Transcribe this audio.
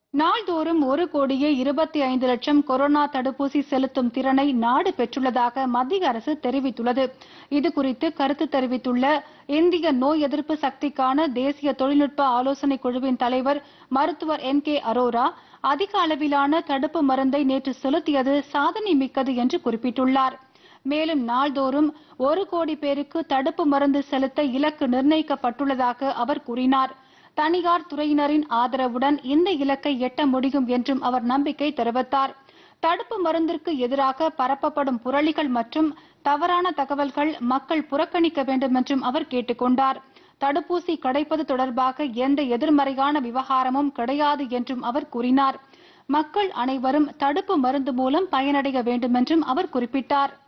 நாள்தோறும் ஒரு கோடியே இருபத்தி ஐந்து லட்சம் கொரோனா தடுப்பூசி செலுத்தும் திறனை நாடு பெற்றுள்ளதாக மத்திய அரசு தெரிவித்துள்ளது இதுகுறித்து கருத்து தெரிவித்துள்ள இந்திய நோய் எதிர்ப்பு சக்திக்கான தேசிய தொழில்நுட்ப ஆலோசனை குழுவின் தலைவர் மருத்துவர் என் கே அரோரா அதிக அளவிலான தடுப்பு மருந்தை நேற்று செலுத்தியது சாதனை மிக்கது என்று குறிப்பிட்டுள்ளார் மேலும் நாள்தோறும் ஒரு கோடி பேருக்கு தடுப்பு மருந்து செலுத்த இலக்கு நிர்ணயிக்கப்பட்டுள்ளதாக அவர் கூறினார் தனியார் துறையினரின் ஆதரவுடன் இந்த இலக்கை எட்ட முடியும் என்றும் அவர் நம்பிக்கை தெரிவித்தார் தடுப்பு மருந்திற்கு எதிராக பரப்பப்படும் புரளிகள் மற்றும் தவறான தகவல்கள் மக்கள் புறக்கணிக்க வேண்டும் என்றும் அவர் கேட்டுக்கொண்டார் தடுப்பூசி கிடைப்பது தொடர்பாக எந்த எதிர்மறையான விவகாரமும் கிடையாது என்றும் அவர் கூறினார் மக்கள் அனைவரும் தடுப்பு மருந்து மூலம் பயனடைய வேண்டும் என்றும் அவர் குறிப்பிட்டார்